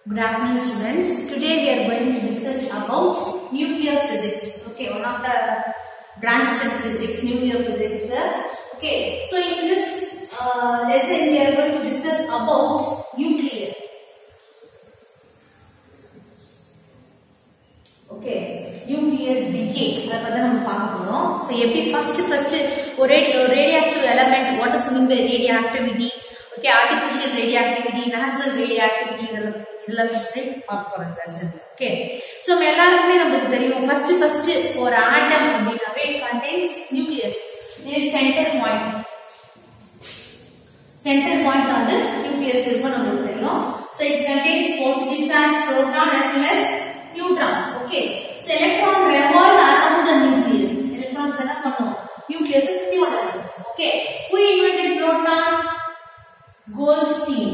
Good afternoon students. Today we are going to discuss about nuclear physics. Okay, one of the branches in physics, nuclear physics. Okay, so in this uh, lesson we are going to discuss about nuclear. Okay nuclear டிகே அதை பற்றி நம்ம பார்க்க போகிறோம் so எப்படி first first ஒரு ரேடி ஒரு radioactive element what is mean by radioactivity okay artificial radioactivity natural radioactivity இதெல்லாம் இதெல்லாம் பற்றி பார்க்க போகிறோம் கிளாஸ் ஓகே ஸோ நம்ம எல்லாருக்குமே நம்மளுக்கு தெரியும் ஃபர்ஸ்ட் ஃபர்ஸ்ட் ஒரு ஆட்டம் அப்படின்னாவே இட் கண்டெய்ன்ஸ் நியூக்ளியஸ் இது சென்டர் பாயிண்ட் சென்டர் பாயிண்ட் வந்து நியூக்ளியஸ் இருக்கும் நம்மளுக்கு தெரியும் so it contains positive charge proton as well as neutron okay so electron revolve around the nucleus electrons என்ன பண்ணும் நியூக்ளியஸ் சுத்தி வராது okay who invented proton goldstein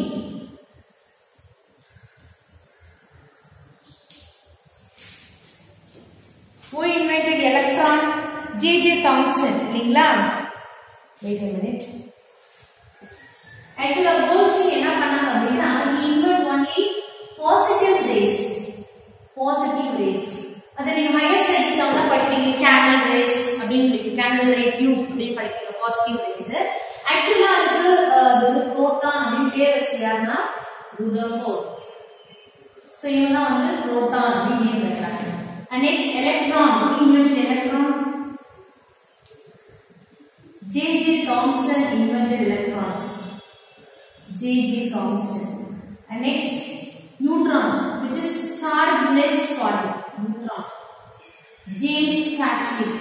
who invented electron jj thomson இல்லீங்களா wait a minute ஆக்சுவலா கோல்ஸ்டின் என்ன பண்ணாங்க அப்படின்னா he invent only positive rays positive rays அது நீங்க ஹையர் ஸ்டடீஸ்ல வந்து படிப்பீங்க கேண்டல் ரேஸ் அப்படின்னு சொல்லிட்டு கேண்டல் ரே டியூப் அப்படின்னு படிப்பீங்க பாசிட்டிவ் ரேஸ் ஆக்சுவலா அதுக்கு அஹ், இது வந்து புரோட்டான் அப்படின்னு பேர் வச்சு யாருன்னா ருதர்ஃபோர்ட் ஸோ இவங்க தான் வந்து புரோட்டான் அப்படின்னு நேம் வைக்கிறாங்க and next electron invented electron J J. Thomson invented electron J.J. Thomson. And next, neutron, which is chargeless particle. Neutron. James Chadwick.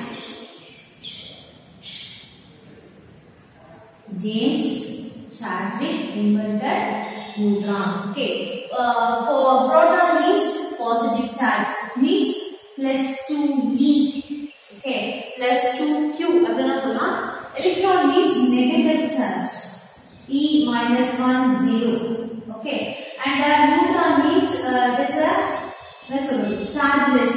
James Chadwick invented neutron. Okay. Uh, for proton means positive charge. Means plus 2E. Okay. Plus 2Q. அப்படின்னா சொல்லலாம். Electron means negative charge. E minus 1 0 okay and uh, neutron means uh, it is a என்ன சொல்றது chargeless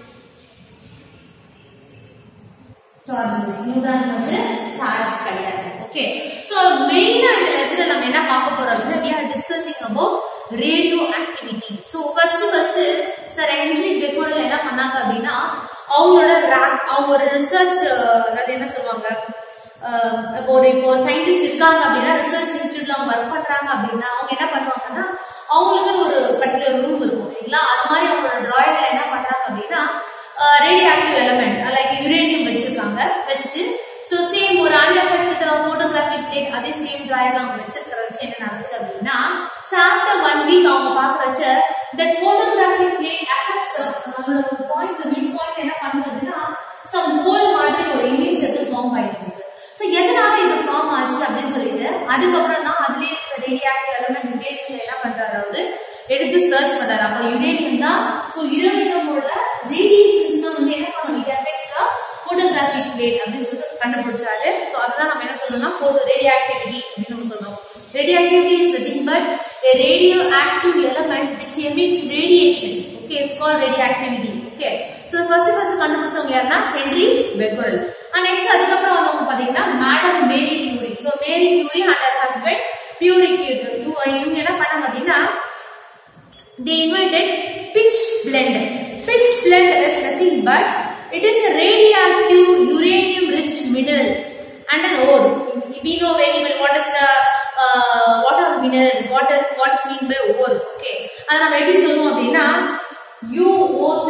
chargeless neutron வந்து charge கிடையாது okay so மெயினா இந்த லெசன்ல நம்ம என்ன பார்க்க போறோம் அப்படின்னா we are discussing about radio activity so first first sir Henri Becquerel என்ன பண்ணாங்க அப்படின்னா அவங்களோட ரேங்க் அவங்க ஒரு ரிசர்ச் அதாவது என்ன சொல்லுவாங்க அஹ் இப்போ ஒரு இப்போ ஒரு சயின்டிஸ்ட் இருக்காங்க அப்படின்னா ரிசர்ச் இன்ஸ்டியூட்ல அவங்க ஒர்க் பண்றாங்க அப்படின்னா அவங்க என்ன பண்ணுவாங்கன்னா அவங்களுக்கு ஒரு பர்டிகுலர் ரூம் இருக்கும் இல்லைங்களா அது மாதிரி அவங்களோட டிராயிங்ல என்ன பண்றாங்க அப்படின்னா radioactive element like uranium வச்சிருக்காங்க வச்சுட்டு ஸோ சேம் ஒரு அன்எஃபெக்டட் ஃபோட்டோகிராஃபிக் பிளேட் அதே சேம் டிராயிங் அவங்க வச்சிருக்கிற வச்சு என்ன நடக்குது அப்படின்னா ஸோ ஆஃப்டர் ஒன் வீக் அவங்க பார்க்குறச்ச தட் ஃபோட்டோகிராஃபிக் பிளேட் அஃபெக்ட்ஸ் நம்மளோட ஒரு பாயிண்ட் மிட் பாயிண்ட் என்ன பண்ணுது அப்படின்னா சம் கோல் மாதிரி ஒரு இமேஜ் வந்து ஃபார்ம் ஆயிட்டு இருக்கு ஸோ எதனால இது ஃபார்ம் ஆச்சு அப்படின்னு சொல்லிட்டு அதுக்கப்புறம் தான் அதுலேயே இருக்கிற ரேடியாக்டிவ் எலமெண்ட் யுரேனியம்ல என்ன பண்றாரு அவரு எடுத்து சர்ச் பண்றாரு அப்போ யுரேனியம் தான் ஸோ யுரேனியமோட ரேடியேஷன்ஸ் தான் வந்து என்ன பண்ணும் it affects the photographic plate அப்படின்னு சொல்லிட்டு கண்டுபிடிச்சாரு ஸோ அதுதான் நம்ம என்ன சொல்லணும்னா போட்டோ ரேடியோ ஆக்டிவிட்டி அப்படின்னு நம்ம சொல்றோம் Radioactivity is nothing but a radioactive element which emits radiation. Okay, it's called radioactivity. Okay. So first first கண்டுபிடிச்சவங்க யாருன்னா ஹென்ரி பெக்கரல் நெக்ஸ்ட் அதுக்கப்புறம் வந்தவங்க பாத்தீங்கன்னா madam Marie Curie so Marie Curie and her husband Pierre Curie இவங்க என்ன பண்ணாங்க அப்படின்னா they invented pitch blend. Pitch blend is nothing but it is a radioactive uranium rich mineral and an ore. We know very well what is the uh, what are mineral, what is what is mean by ore. Okay. அதை நம்ம எப்படி சொல்லுவோம் அப்படின்னா UO3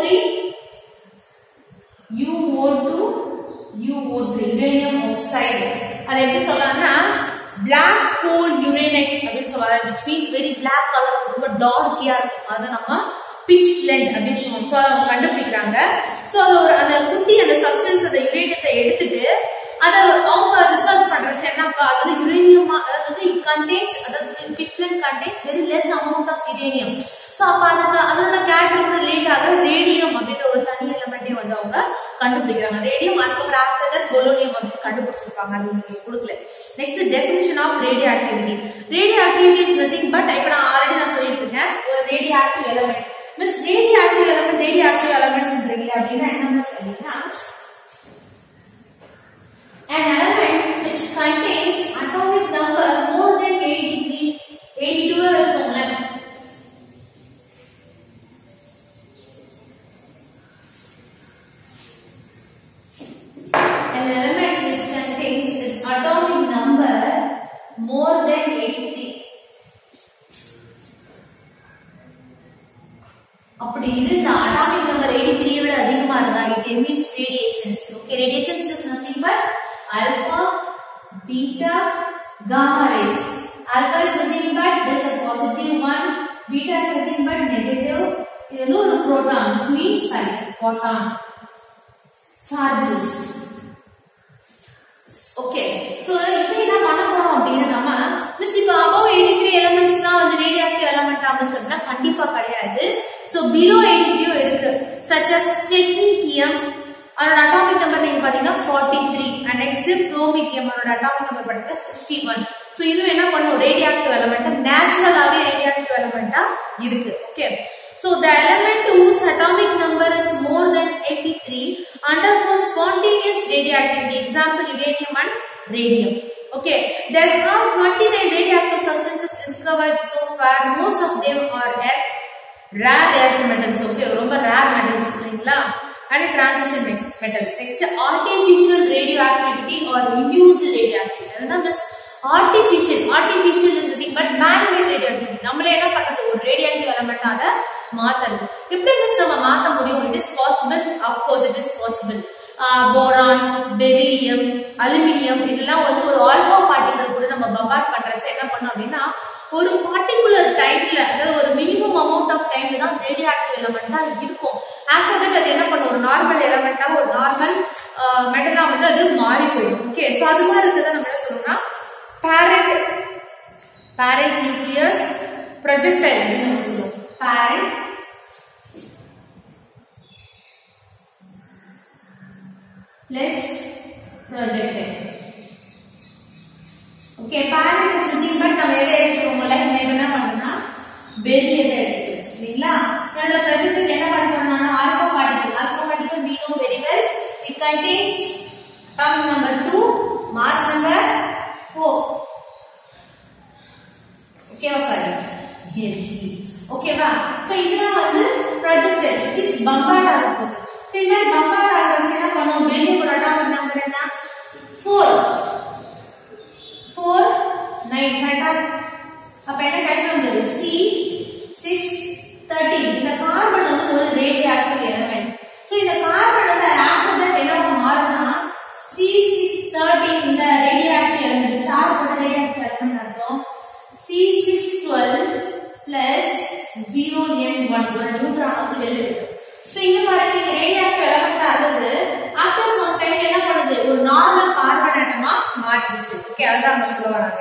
UO2 UO3 uranium oxide அதை எப்படி சொல்லலாம்னா black coal uranite அப்படின்னு சொல்லுவாங்க which means very black color ரொம்ப டார்க்கியா இருக்கும் அதை நம்ம pitch blend அப்படின்னு சொல்லுவோம் ஸோ அதை அவங்க கண்டுபிடிக்கிறாங்க ஸோ அது ஒரு அந்த குட்டி அந்த சப்ஸ்டன்ஸ் அந்த யுரேனியத்தை எடுத்துட்டு அதை அவங்க ரிசர்ச் பண்றச்சு என்னப்பா அதாவது யுரேனியமா அதாவது வந்து இட் கண்டெய்ன்ஸ் அதாவது pitch blend contains very less amount of uranium so அப்போ அதுக்கு அதோட கேட்டகரி ரிலேட் ஆக ரேடியம் அப்படின்ற ஒரு தனி எலமெண்ட்டே வந்து அவங்க கண்டுபிடிக்கிறாங்க ரேடியம் அதுக்கப்புறம் ஆஃப்டர் தட் பொலோனியம் அப்படின்னு கண்டுபிடிச்சிருப்பாங்க அது உங்களுக்கு கொடுக்கல next definition of radioactivity radioactivity is nothing but இப்போ நான் ஆல்ரெடி நான் சொல்லிட்டு இருக்கேன் ஒரு radioactive element miss radioactive element radioactive எலமெண்ட்ன்றீங்க அப்படின்னா என்ன மிஸ் அப்படின்னா an element which contains atomic number more than 83 82 வச்சுக்கோங்களேன் அப்படி இருந்தா அட்டாமிக் நம்பர் 83 விட அதிகமா இருந்தா it emits radiations okay radiations is nothing but alpha beta gamma rays alpha is nothing but this is a positive one beta is nothing but negative இது வந்து ஒரு proton which means side proton charges okay so இப்போ என்ன பண்ண போறோம் அப்படின்னு நம்ம miss இப்போ above 83 எலிமெண்ட்ஸ் தான் வந்து ரேடியோஆக்டிவ் எலிமெண்ட் அப்படின்னு சொன்னா கண்டிப்பா கிடையாது சோ பிலோ 83 இருக்கு such as technetium அதோட அட்டாமிக் நம்பர் நீங்க பாத்தீங்கன்னா 43 அண்ட் நெக்ஸ்ட் புரோமித்தியம் அதோட அட்டாமிக் நம்பர் பாத்தீங்கன்னா 61 சோ இது என்ன பண்ணும் ரேடியோஆக்டிவ் எலிமெண்ட் நேச்சுரலாவே ரேடியோஆக்டிவ் எலிமெண்டா இருக்கு okay So the element whose atomic number is more than 83 undergoes spontaneous radioactivity. Example uranium and radium. Okay, there are 29 radioactive substances discovered so far. Most of them are at rare earth metals. Okay, ரொம்ப rare metals இல்லைங்களா and transition mix- metals. Next, artificial radioactivity or induced radioactivity. அதுதான் miss artificial artificial is nothing but man-made radioactivity நம்மளே என்ன பண்றது ஒரு radioactive element அத மாத்துறது எப்படி மிஸ் நம்ம மாத்த முடியும் it is possible of course it is possible boron beryllium aluminium இதெல்லாம் வந்து ஒரு ஆல்பா பார்ட்டிகல் கூட நம்ம பம்பார்ட் பண்றச்ச என்ன பண்ணோம் அப்படின்னா ஒரு பர்டிகுலர் டைம்ல அதாவது ஒரு மினிமம் அமௌண்ட் ஆஃப் டைம்ல தான் ரேடியோ ஆக்டிவ் எலமெண்டா இருக்கும் ஆஃப்டர் தட் அது என்ன பண்ணும் ஒரு நார்மல் எலமெண்டா ஒரு நார்மல் மெட்டலா வந்து அது மாறி போயிடும் ஓகே ஸோ அது மாதிரி இருக்கிறத நம்ம என்ன சொல்லணும்னா parent parent nucleus projectile அப்படின்னு நம்ம சொல்லுவோம் parent plus projectile okay parent is nothing but நம்ம எதை எடுத்துக்கோங்கள நம்ம என்ன பண்ணணும்னா பெரிய எதை எடுத்துக்கோம் இல்லைங்களா என்னோட projectile என்ன பண்ண போறோம்னா alpha particle alpha particle we know very well it contains atomic number 2 mass number 4 ஓகேவா சாரி ஹெச்டி ஓகேவா சோ இதெல்லாம் வந்து ப்ரொஜெக்டர் சிக்ஸ் பம்பார்ட் ஆகும் சோ இந்த மாதிரி பம்பார்ட் ஆகிறச்சு என்ன பண்ணும் பெரிய ஒரு அட்டாமிக் நம்பர் என்ன ஃபோர் ஃபோர் நைன் கரெக்டா அப்ப என்ன கிடைக்க வந்தது சி சிக்ஸ் தேர்ட்டீன் இந்த கார்பன் வந்து ஒரு ரேடியோ ஆக்டிவ் எலமெண்ட் சோ இந்த கார்பன் வந்து ஆஃப்டர் தட் என்ன மாறும்னா சி சிக்ஸ் தேர்ட்டீன் இந்த ரேடியோ ஆக்டிவ் எலமெண்ட் ஸ்டார் போட்ட ரேடியோ ஆக்டிவ் எலமெண்ட் அர்த்தம் C612 plus 0N1 ஒரு நியூட்ரான் வந்து வெளில இருக்கு சோ இங்க பாருங்க இங்க ரேடியோஆக்டிவ் எலமெண்டா இருந்தது ஆஃப்டர் சம் டைம் என்ன பண்ணுது ஒரு நார்மல் கார்பன் ஆட்டமா மாறிடுச்சு ஓகே அதான் நம்ம சொல்ல வராங்க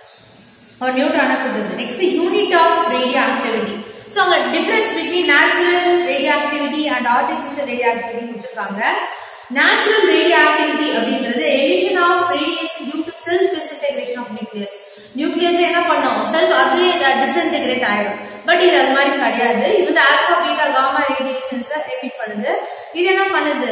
ஒரு நியூட்ரானை கொடுத்தது next unit of radioactivity so அங்க difference between natural radioactivity and artificial radioactivity கொடுத்துருக்காங்க நேச்சுரல் ரேடியோ ஆக்டிவிட்டி அப்படின்றது emission of radiation due to self disintegration of nucleus nucleus என்ன பண்ணும் செல்ஃப் அதுவே டிஸ்இன்டெகிரேட் ஆயிடும் பட் இது அது மாதிரி கிடையாது இது வந்து alpha beta gamma radiations emit பண்ணுது இது என்ன பண்ணுது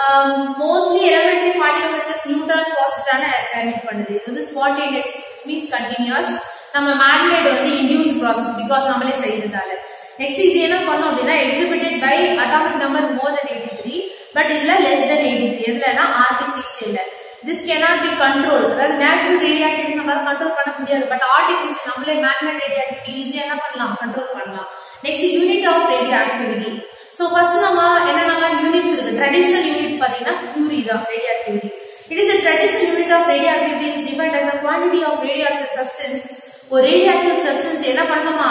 mostly elementary particles such as neutron பாசிட்டான எமிட் பண்ணுது இது வந்து ஸ்பான்டேனியஸ் மீன்ஸ் கண்டினியூஸ் நம்ம மேன்மேட் வந்து இன்டியூஸ் ப்ராசஸ் பிகாஸ் நம்மளே செய்யறதால நெக்ஸ்ட் இது என்ன பண்ணும் அப்படின்னா exhibited by atomic number more than eighty three but இதுல லெஸ் தென் எயிட்டி த்ரீ எதுலனா artificial this cannot be control அதாவது நேச்சுரல் ரேடியோ ஆக்டிவிட்டி நம்மளால கண்ட்ரோல் பண்ண முடியாது பட் ஆர்டிஃபிஷியல் நம்மளே மேன்மேட் ரேடியோ ஆக்டிவிட்டி ஈஸியா என்ன பண்ணலாம் கண்ட்ரோல் பண்ணலாம் next unit of radioactivity so first நம்ம என்னென்னலாம் யூனிட்ஸ் இருக்கு ட்ரெடிஷனல் யூனிட் பார்த்தீங்கன்னா கியூரி தான் radioactivity it is a traditional unit of radioactivity is defined as a quantity of radioactive substance ஒரு radioactive substance என்ன பண்ணணுமா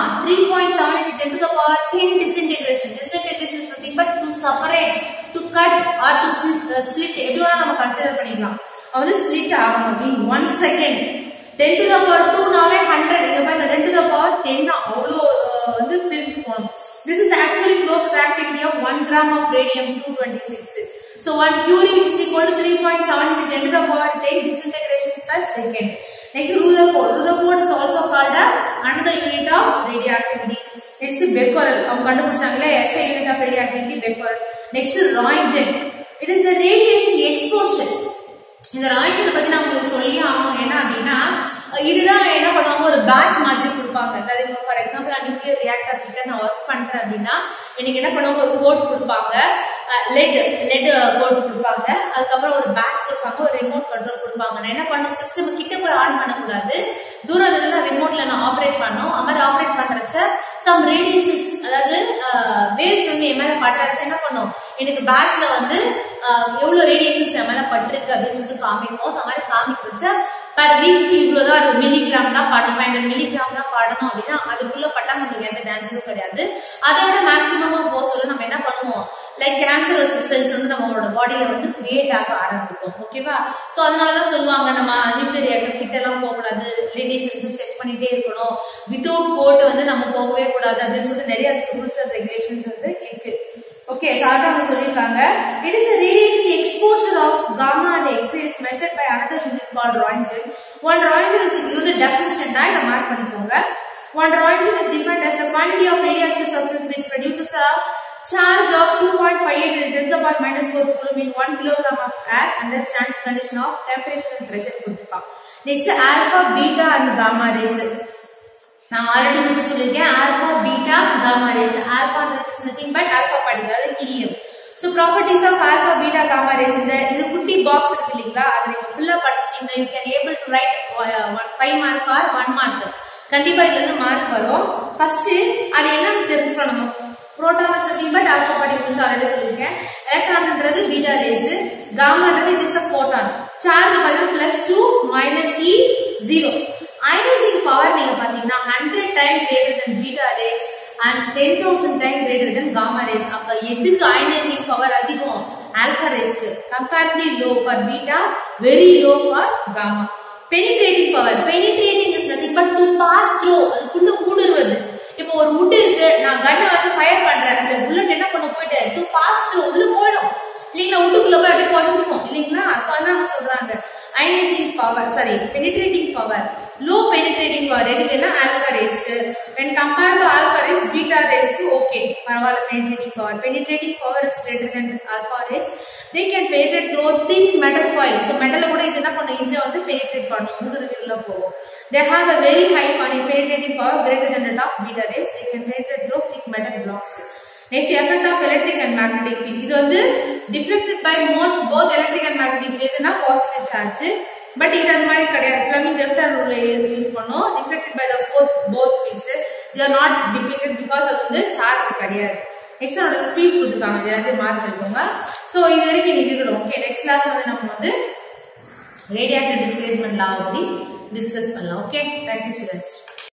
3.7 into 10 to the power 10 disintegration disintegration is nothing but to separate to cut or to split, uh, split எப்படி வேணா நம்ம consider பண்ணிக்கலாம் அது வந்து split ஆகணும் in one second 10 to the power 2 நாவே 100 இங்க பாருங்க 10 to the power 10 அவ்வளோ uh, வந்து பிரிச்சு போகணும் this is actually close to the activity of 1 gram of radium 226 So one curie which is equal to 3.7 into 10 to the power 10 disintegrations per second. Next Rutherford. Rutherford is also called a, another unit of radioactivity. Next Becquerel. அவங்க கண்டுபிடிச்சாங்களே SI unit of radioactivity Becquerel. Next Roentgen. It is the radiation exposure. இந்த ராய்ச்சல் பத்தி நான் உங்களுக்கு சொல்லியே ஆகணும் என்ன அப்படின்னா இதுதான் என்ன பண்ணுவாங்க ஒரு பேட்ச் மாதிரி கொடுப்பாங்க அதாவது இப்போ ஃபார் எக்ஸாம்பிள் நான் நியூக்ளியர் ரியாக்டர் கிட்ட நான் ஒர்க் பண்றேன் அப்படின்னா எனக்கு என்ன பண்ணுவாங்க ஒரு கோட் கொடுப்பாங்க லெட் லெட் கோட் கொடுப்பாங்க அதுக்கப்புறம் ஒரு பேட்ச் கொடுப்பாங்க ஒரு ரிமோட் கண்ட்ரோல் கொடுப்பாங்க நான் என்ன பண்ணும் சிஸ்டம் கிட்ட போய் ஆன் பண்ணக்கூடாது தூரத்துல ரிமோட்ல நான் ஆப்ரேட் பண்ணோம் அது மாதிரி ஆப்ரேட் பண்றச்ச சம் ரேடியேஷன்ஸ் அதாவது வேவ்ஸ் வந்து என் மேல பட்டுறாச்சு என்ன பண்ணும் எனக்கு பேட்ச்ல வந்து ஆஹ், எவ்வளவு ரேடியேஷன்ஸ் என் மேல பட்டிருக்கு அப்படின்னு சொல்லிட்டு காமிக்கும் ஸோ மாதிரி காமிக்க வச்சா பர் வீக்கு இவ்வளவுதான் அது மில்லிகிராம் தான் பாடணும் ஃபைவ் ஹண்ட்ரட் மில்லிகிராம் தான் பாடணும் அப்படின்னா அதுக்குள்ள பட்டா நம்மளுக்கு எந்த டான்ஸரும் கிடையாது அதை விட மேக்ஸிமமா போக சொல்ல நம்ம என்ன பண்ணுவோம் லைக் கேன்சர் செல்ஸ் வந்து நம்மளோட பாடியில வந்து கிரியேட் ஆக ஆரம்பிக்கும் ஓகேவா ஸோ அதனாலதான் சொல்லுவாங்க நம்ம நியூக்ளியர் ரியாக்டர் கிட்ட எல்லாம் போகக்கூடாது ரேடியேஷன்ஸ் செக் பண்ணிட்டே இருக்கணும் வித்தவுட் கோட் வந்து நம்ம போகவே கூடாது அப்படின்னு சொல்லிட்டு நிறைய ரூல்ஸ் அண்ட் ரெகுலேஷன்ஸ் வந்து இருக்கு ஓகே சாதாரண சொல்லியிருக்காங்க it is radiation exposure of gamma and X ray is measured by another unit call roentgen one roentgen is இது டெஃபினிஷன் தான் இதை மார்க் பண்ணிக்கோங்க one roentgen is defined as the quantity of radioactive substance which produces a charge of 2.58 into 10 to the power minus 4 coulomb in 1 kilogram of air under standard condition of temperature and pressure கொடுத்துருப்பான் next alpha beta and gamma rays நான் already miss சொல்லியிருக்கேன் alpha beta gamma rays ஆல்பான்றது is nothing but alpha particle அதாவது helium so properties of alpha beta gamma rays இந்த இது குட்டி box இருக்கு இல்லைங்களா அதை நீங்க ஃபுல்லா படிச்சிட்டீங்கன்னா you can able to write five mark or one mark கண்டிப்பா இதுல இருந்து மார்க் வரும் ஃபர்ஸ்ட் அது என்னன்னு தெரிஞ்சுக்கணும் நம்ம proton nothing but alpha particles already சொல்லியிருக்கேன் எலக்ட்ரான்ன்றது பீட்டா ரேஸ் காமான்றது it is a photon charge பதில் plus two minus e zero ionising power நீங்க பாத்தீங்கன்னா hundred time greater than beta rays and ten thousand time greater than gamma rays அப்ப எதுக்கு ionising power அதிகம் alpha ரேஸ்க்கு comparatively low for beta very low for gamma penetrating power penetrating is nothing but to pass through அதுக்குள்ள ஊடுருவது இப்போ ஒரு wood இருக்கு நான் கண்ணை வந்து ஃபயர் பண்றேன் அந்த புல்லட் என்ன பண்ண போயிட்டு டு பாஸ் த்ரூ உள்ள போயிடும் இல்லைங்களா உள்ளுக்குள்ள போய் அப்படியே புதஞ்சுக்கும் இல்லைங்களா சோ அதான் சொல்றாங்க ionising power sorry penetrating power low penetrating power எதுக்குன்னா ஆல்பா ரேஸ்க்கு when compared to alpha rays beta rays க்கு ஓகே பரவாயில்ல penetrating power penetrating power is greater than alpha rays they can penetrate through thick metal foil so metal கூட இது என்ன பண்ணும் ஈஸியா வந்து பெனிட்ரேட் பண்ணும் ஊடுருவி உள்ள போகும் they have a very high penetrating power greater than that of beta rays they can penetrate through thick metal blocks next effect of electric and magnetic field இது வந்து டிஃப்ளெக்டட் பை மோட் both electric and magnetic field எதுனா positive charge but இது அந்த மாதிரி கிடையாது Fleming left hand ரூல்ல use பண்ணோம் deflected by the both both fields they are not deflected because அது வந்து சார்ஜ் கிடையாது நெக்ஸ்ட் அதோட ஸ்பீட் கொடுத்துருக்காங்க இது எல்லாத்தையும் மார்க் எடுக்கோங்க ஸோ இது வரைக்கும் இன்னைக்கு இருக்கணும் ஓகே நெக்ஸ்ட் கிளாஸ் வந்து நம்ம வந்து ரேடியாக்டிவ் டிஸ்பிளேஸ்மெண்ட் லா பற்றி டிஸ்கஸ் பண்ணலாம் ஓகே தேங்க்யூ ஸ்டூடெண்ட்ஸ்